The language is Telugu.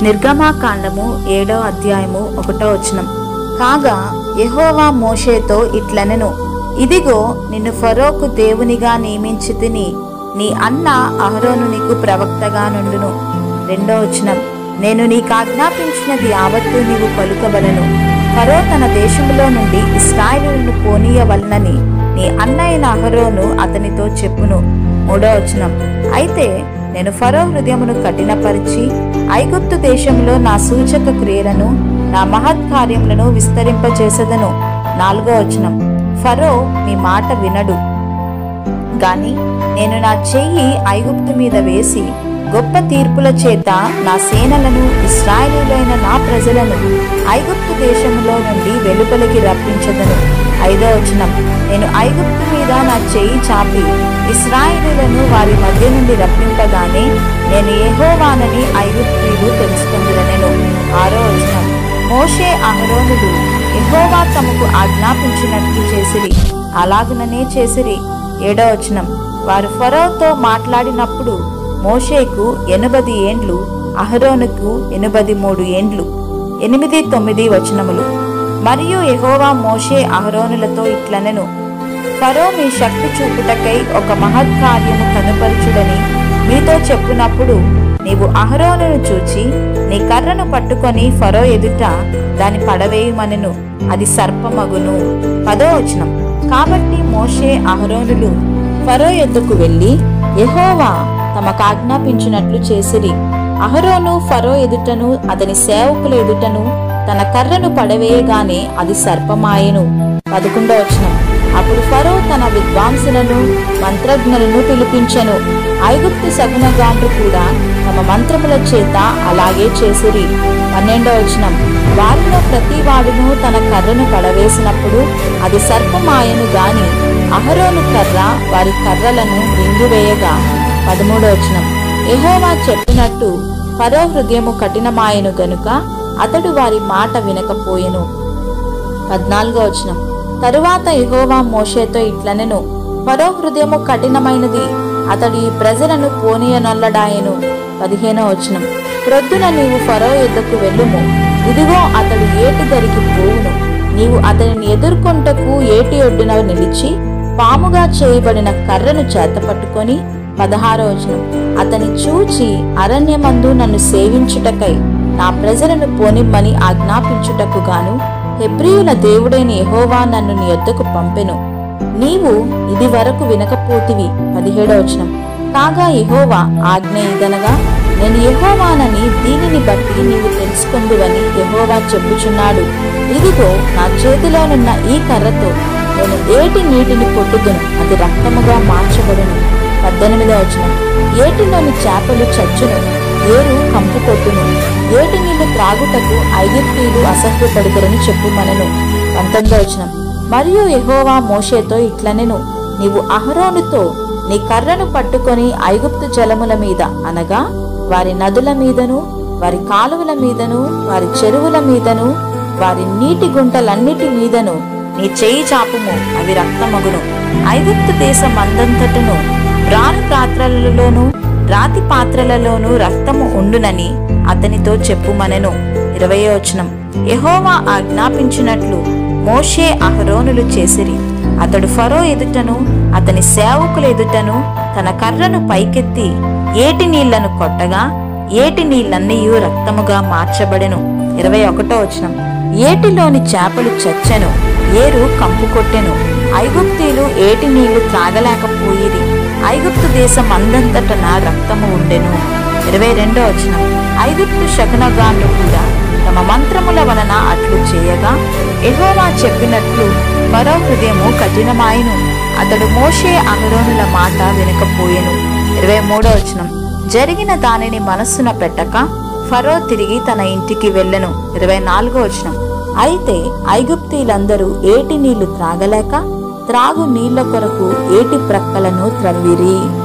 నిర్గమాకాండము ఏడో అధ్యాయము ఒకటో వచనం కాగా యెహోవా మోషేతో ఇట్లనెను ఇదిగో నిన్ను ఫరోకు దేవునిగా నియమించి తిని నీ అన్న అహరోను నీకు ప్రవక్తగా నుండును రెండో వచనం నేను నీకు ఆజ్ఞాపించినది యావత్తు నీవు పలుకవలను ఫరో తన దేశములో నుండి ఇస్రాయేలును పోనీయవలనని నీ అన్నయ్యన అహరోను అతనితో చెప్పును మూడో వచనం అయితే నేను ఫరో హృదయమును కఠినపరిచి ఐగుప్తు దేశంలో నా సూచక క్రియలను నా మహత్కార్యములను విస్తరింపచేసదను నాలుగో వచనం ఫరో మీ మాట వినడు గాని నేను నా చెయ్యి ఐగుప్తు మీద వేసి గొప్ప తీర్పుల చేత నా సేనలను ఇస్రాయేలీలైన నా ప్రజలను ఐగుప్తు దేశములో నుండి వెలుపలికి రప్పించదను ఐదో వచనం నేను ఐగుప్తు మీద నా చెయ్యి చాపి ఇస్రాయేలీలను వారి మధ్య నుండి రప్పింపగానే నేను యెహోవానని ఐగుప్తీయులు తెలుసుకుందురనెను ఆరో వచనం మోషే అహరోనులు యెహోవా తమకు ఆజ్ఞాపించినట్లు చేసిరి అలాగుననే చేసిరి ఏడో వచనం వారు ఫరోతో మాట్లాడినప్పుడు మోషేకు ఎనభది ఏండ్లు అహరోనుకు ఎనభది మూడు ఏండ్లు ఎనిమిది తొమ్మిది వచనములు మరియు యెహోవా మోషే అహరోనులతో ఇట్లనెను ఫరో మీ శక్తి చూపుటకై ఒక మహత్కార్యము కనుపరుచుడని మీతో చెప్పునప్పుడు నీవు అహరోనును చూచి నీ కర్రను పట్టుకొని ఫరో ఎదుట దాని పడవేయుమనెను అది సర్పమగును పదో వచనం కాబట్టి మోషే అహరోనులు ఫరో ఎద్దుకు వెళ్ళి యెహోవా తమకు ఆజ్ఞాపించినట్లు చేసిరి అహరోను ఫరో ఎదుటను అతని సేవకుల ఎదుటను తన కర్రను పడవేయగానే అది సర్పమాయెను పదకొండో వచనం అప్పుడు ఫరో తన విద్వాంసులను మంత్రజ్ఞులను పిలిపించెను ఐగుప్తు సగునగాండ్రు కూడా తమ మంత్రముల చేత అలాగే చేసిరి పన్నెండో వచనం వారిలో ప్రతి వాడును తన కర్రను పడవేసినప్పుడు అది సర్పమాయను గాని అహరోను కర్ర వారి కర్రలను రింగివేయగా పదమూడో వచనం యెహోవా చెప్పినట్టు ఫరో హృదయము కఠినమాయను గనుక అతడు వారి మాట వినకపోయెను పద్నాలుగో వచనం తరువాత యెహోవా మోషేతో ఇట్లనెను ఫరో హృదయము కఠినమైనది అతడు ఈ ప్రజలను పోనీయనొల్లడాయెను పదిహేనో వచనం ప్రొద్దున నీవు ఫరో ఎద్దకు వెళ్ళుము ఇదిగో అతడు ఏటి దరికి పోవును నీవు అతనిని ఎదుర్కొంటకు ఏటి ఒడ్డున నిలిచి పాముగా చేయబడిన కర్రను చేతపట్టుకొని పదహారో వచనం అతని చూచి అరణ్యమందు నన్ను సేవించుటకై నా ప్రజలను పోనిమ్మని ఆజ్ఞాపించుటకు గాను హెబ్రియుల దేవుడైన యెహోవా నన్ను నీ యొద్దకు పంపెను నీవు ఇది వరకు వినకపోతివి పదిహేడో వచనం కాగా యెహోవా ఆజ్ఞ ఇదనగా నేను యెహోవానని దీనిని బట్టి నీవు తెలుసుకుందువని యెహోవా చెప్పుచున్నాడు ఇదిగో నా చేతిలోనున్న ఈ కర్రతో నేను ఏటి నీటిని కొట్టుదును అది రక్తముగా మార్చబడును పద్దెనిమిదో వచనం ఏటిలోని చేపలు చచ్చును ఏరు కంపు కొట్టును ఏటి నీళ్లు త్రాగుటకు ఐగుప్తీయులు అసహ్యపడుదరని చెప్పుమనను పంతొమ్మిదో వచనం మరియు యెహోవా మోషేతో ఇట్లనెను నీవు అహరోనుతో నీ కర్రను పట్టుకొని ఐగుప్తు జలముల మీద అనగా వారి నదుల మీదను వారి కాలువల మీదను వారి చెరువుల మీదను వారి నీటి గుంటలన్నిటి మీదను నీ చేయి చాపుము అవి రక్తమగును ఐగుప్తు దేశం అందంతటను రాను పాత్రలలోను రాతి పాత్రలలోను రక్తము ఉండునని అతనితో చెప్పుమనెను ఇరవై వచనం యెహోవా ఆజ్ఞాపించినట్లు మోషే అహరోనులు చేసిరి అతడు ఫరో ఎదుటను అతని సేవకుల ఎదుటను తన కర్రను పైకెత్తి ఏటి నీళ్లను కొట్టగా ఏటి నీళ్ళన్నీయు రక్తముగా మార్చబడెను ఇరవై ఒకటో వచనం ఏటిలోని చేపలు చచ్చెను ఏరు కంపు కొట్టెను ఐగుప్తీయులు ఏటి నీళ్లు త్రాగలేకపోయిరి ఐగుప్తు దేశం అందంతటన రక్తము ఉండెను ఇరవై రెండో వచనం ఐగుప్తు శకునగాండ్రు కూడా తమ మంత్రముల వలన అట్లు చేయగా ఎహోవా చెప్పినట్లు ఫరో హృదయము కఠినమాయను అతడు మోషే అహరోనుల మాట వినకపోయెను ఇరవై మూడో వచనం జరిగిన దానిని మనస్సున పెట్టక ఫరో తిరిగి తన ఇంటికి వెళ్ళెను ఇరవై నాలుగో వచనం అయితే ఐగుప్తీలందరూ ఏటి నీళ్లు త్రాగలేక త్రాగు నీళ్ల కొరకు ఏటి ప్రక్కలను త్రవ్విరి